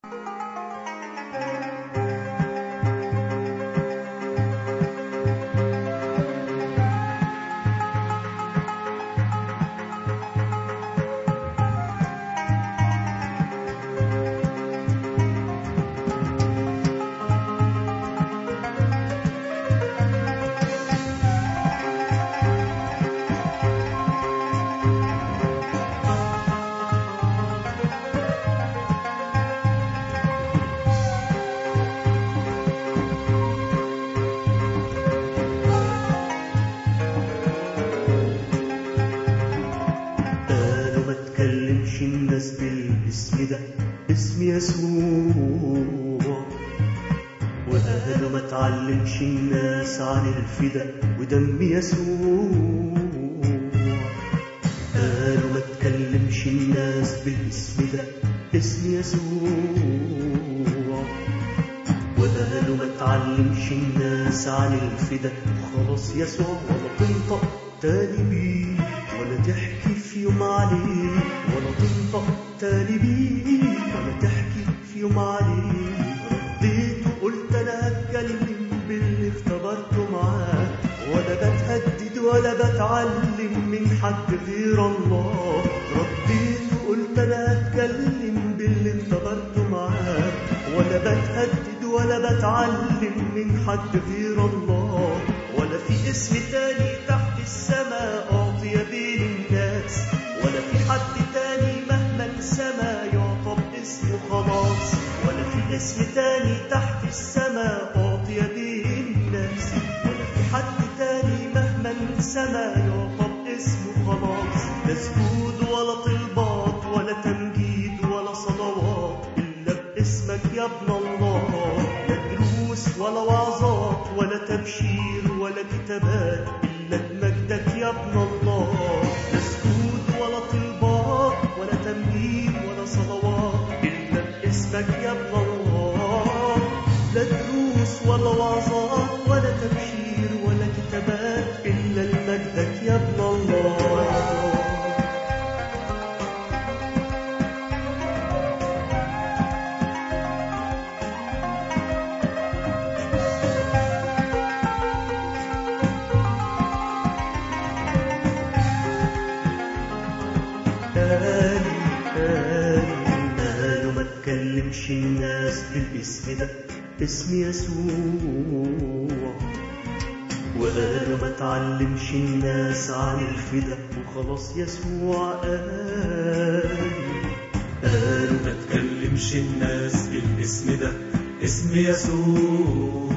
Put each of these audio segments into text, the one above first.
قالوا ما تكلمش الناس بالاسم ده اسم يسوع وقالوا ما تعلمش الناس عن الفدا ودم يسوع قالوا ما تكلمش الناس بالاسم ده اسم يسوع وقالوا ما تعلمش الناس عن الفدا خلاص يسوع ولا تنطق تاني بيه ولا تحكي في يوم عليه ولا تنطق تاني بيه ولا تحكي في يوم عليه رديت وقلت انا هتكلم باللي اختبرته معاه ولا بتهدد ولا بتعلم من حد غير الله رديت وقلت انا هتكلم باللي اختبرته معاه ولا بتهدد ولا بتعلم من حد غير الله ولا في اسم تاني تحت السماء أعطي بين الناس ولا في حد تاني مهما السما يعطى باسمه خلاص ولا في اسم تاني تحت السماء أعطي بين الناس ولا في حد تاني مهما السما يعطى باسمه خلاص لا سجود ولا طلبات ولا تمجيد ولا صلوات إلا باسمك يا ابن الله لا دروس ولا وعظات ولا تبشير ولا كتابات إلا بمجدك يا ابن الله لا سجود ولا طلبات ولا تمجيد ولا صلوات إلا باسمك يا ابن الله لا دروس ولا وعظات ولا تبشير ولا كتابات إلا لمجدك يا ابن الله قالوا قالوا قالوا ما تكلمش الناس بالاسم ده اسم يسوع وقالوا ما تعلمش الناس عن الفدا وخلاص يسوع قال قالوا ما تكلمش الناس بالاسم ده اسم يسوع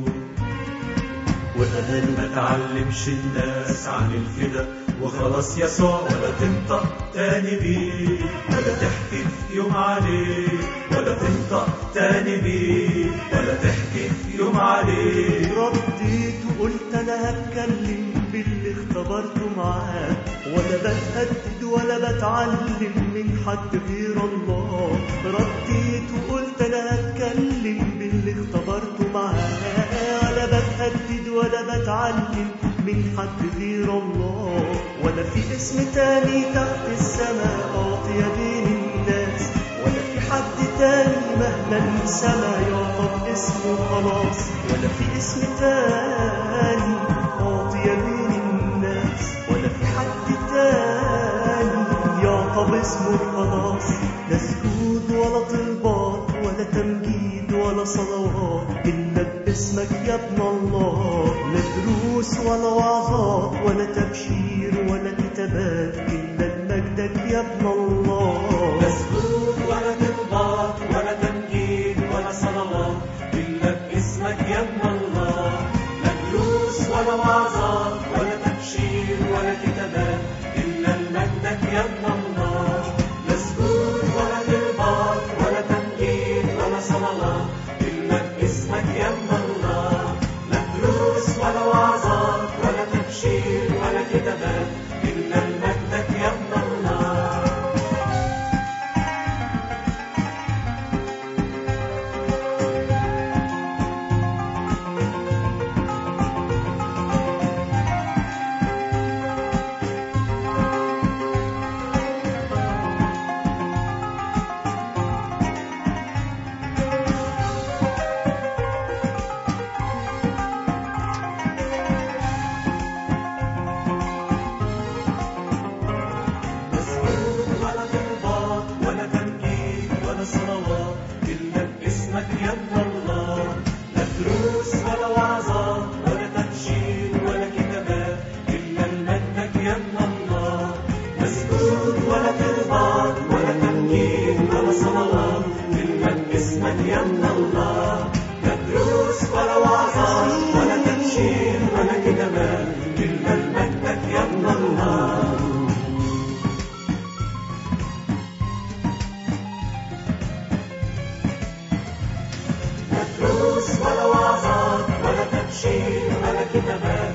وقالوا ما تعلمش الناس عن الفدا وخلاص يسوع ولا تنطق تاني بيه ولا تحكي في يوم عليه ولا تنطق تاني بيه ولا تحكي في يوم عليه رديت وقلت انا هتكلم باللي اختبرته معاه ولا بتهدد ولا بتعلم من حد غير الله رديت وقلت انا هتكلم باللي اختبرته معاه ولا بتهدد ولا بتعلم من حد غير الله ولا في اسم تاني تحت السماء أعطي بين الناس ولا في حد تاني مهما السما يعطى باسمه خلاص ولا في اسم تاني أعطي بين الناس ولا في حد تاني يعطى باسمه خلاص لا سجود ولا طلبات ولا تمجيد ولا صلوات إلا باسمك يا ابن الله لا دروس ولا وعظات ولا تبشير ولا كتابات إلا بمجدك يا ابن الله لا سجود ولا طلبات ولا تمجيد ولا صلوات إلا باسمك يا ابن الله لا دروس ولا وعظات ولا تبشير ولا كتابات إلا لمجدك يا ابن الله لا سجود ولا طلبات ولا تمجيد ولا صلوات إلا باسمك يا ابن الله لا دروس ولا وعظات ولا تبشير ولا كتابات إلا لمجدك يا ابن الله صلوات إلا باسمك يا ابن الله لا دروس ولا وعظات ولا تبشير ولا كتابات إلا لمجدك يا ابن الله مسجود ولا ترباط ولا تمجيد ولا صلوات إلا باسمك يا ابن الله لا دروس ولا وعظات ولا تبشير ولا كتابات إلا لمجدك يا ابن الله لا دروس ولا وعظات ولا تبشير ولا كتابات